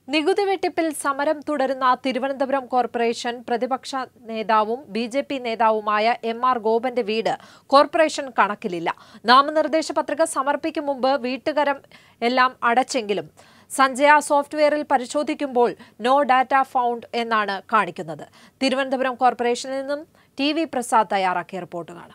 നികുതി വെട്ടിപ്പിൽ സമരം തുടരുന്ന തിരുവനന്തപുരം കോർപ്പറേഷൻ പ്രതിപക്ഷ നേതാവും ബി ജെ പി നേതാവുമായ എം ആർ ഗോപന്റെ വീട് കോർപ്പറേഷൻ കണക്കിലില്ല നാമനിർദ്ദേശ പത്രിക സമർപ്പിക്കും മുമ്പ് വീട്ടുകരം എല്ലാം അടച്ചെങ്കിലും സഞ്ജയ സോഫ്റ്റ്വെയറിൽ പരിശോധിക്കുമ്പോൾ നോ ഡാറ്റ ഫൗണ്ട് എന്നാണ് കാണിക്കുന്നത് തിരുവനന്തപുരം കോർപ്പറേഷനിൽ നിന്നും ടി വി പ്രസാദ് തയ്യാറാക്കിയ റിപ്പോർട്ട് കാണാം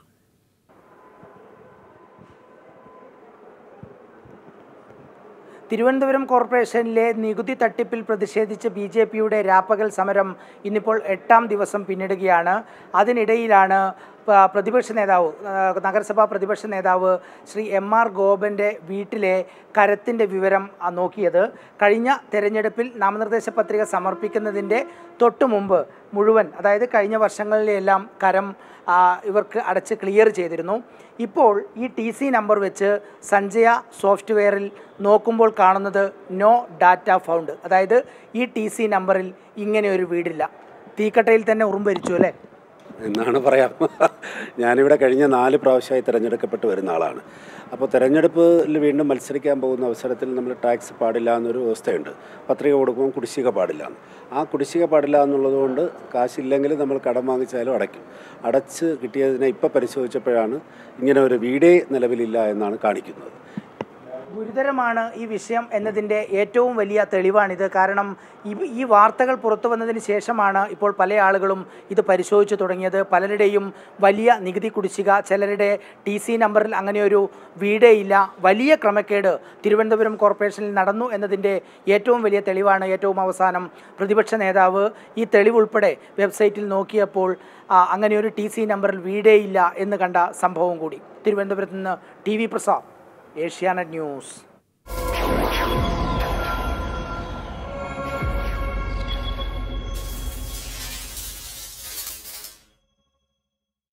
തിരുവനന്തപുരം കോർപ്പറേഷനിലെ നികുതി തട്ടിപ്പിൽ പ്രതിഷേധിച്ച് ബി ജെ പിയുടെ രാപ്പകൽ സമരം ഇന്നിപ്പോൾ എട്ടാം ദിവസം പിന്നിടുകയാണ് അതിനിടയിലാണ് പ- പ്രതിപക്ഷ നേതാവ് ആ, നഗരസഭാ പ്രതിപക്ഷ നേതാവ് ശ്രീ എം ആർ ഗോപൻ്റെ വീട്ടിലെ കരത്തിൻ്റെ വിവരം ആ, നോക്കിയത് കഴിഞ്ഞ തെരഞ്ഞെടുപ്പിൽ നാമനിർദ്ദേശ പത്രിക സമർപ്പിക്കുന്നതിൻ്റെ തൊട്ടു മുമ്പ് മുഴുവൻ അതായത് കഴിഞ്ഞ വർഷങ്ങളിലെല്ലാം കരം ആ, ഇവർക്ക് അടച്ച് ക്ലിയർ ചെയ്തിരുന്നു ഇപ്പോൾ ഈ ടി സി നമ്പർ വെച്ച് സഞ്ജയ സോഫ്റ്റ്വെയറിൽ നോക്കുമ്പോൾ കാണുന്നത് നോ ഡാറ്റ ഫൗണ്ട് അതായത് ഈ ടി സി നമ്പറിൽ ഇങ്ങനെ ഒരു വീടില്ല തീക്കട്ടയിൽ തന്നെ ഉറുമ്പരിച്ചു അല്ലേ എന്നാണ് പറയാം ഞാനിവിടെ കഴിഞ്ഞ നാല് പ്രാവശ്യമായി തിരഞ്ഞെടുക്കപ്പെട്ട് വരുന്ന ആളാണ് അപ്പോൾ തിരഞ്ഞെടുപ്പിൽ വീണ്ടും മത്സരിക്കാൻ പോകുന്ന അവസരത്തിൽ നമ്മൾ ടാക്സ് പാടില്ല എന്നൊരു വ്യവസ്ഥയുണ്ട് പത്രിക കൊടുക്കുമ്പോൾ കുടിശ്ശിക പാടില്ല എന്ന് ആ കുടിശ്ശിക പാടില്ല എന്നുള്ളത് കൊണ്ട് കാശില്ലെങ്കിൽ നമ്മൾ കടം വാങ്ങിച്ചാലും അടയ്ക്കും അടച്ച് കിട്ടിയതിനെ ഇപ്പോൾ പരിശോധിച്ചപ്പോഴാണ് ഇങ്ങനെ ഒരു വീടേ നിലവിലില്ല എന്നാണ് കാണിക്കുന്നത് ഗുരുതരമാണ് ഈ വിഷയം എന്നതിൻ്റെ ഏറ്റവും വലിയ തെളിവാണിത് കാരണം ഈ ഈ വാർത്തകൾ പുറത്തു വന്നതിന് ശേഷമാണ് ഇപ്പോൾ പല ആളുകളും ഇത് പരിശോധിച്ചു തുടങ്ങിയത് പലരുടെയും വലിയ നികുതി കുടിശ്ശിക ചിലരുടെ ടി സി നമ്പറിൽ അങ്ങനെയൊരു വീടേ ഇല്ല വലിയ ക്രമക്കേട് തിരുവനന്തപുരം കോർപ്പറേഷനിൽ നടന്നു എന്നതിൻ്റെ ഏറ്റവും വലിയ തെളിവാണ് ഏറ്റവും അവസാനം പ്രതിപക്ഷ നേതാവ് ഈ തെളിവുൾപ്പെടെ വെബ്സൈറ്റിൽ നോക്കിയപ്പോൾ ആ, അങ്ങനെയൊരു ടി സി നമ്പറിൽ വീടേ ഇല്ല എന്ന് കണ്ട സംഭവം കൂടി തിരുവനന്തപുരത്ത് നിന്ന് T V Prasad Asianet news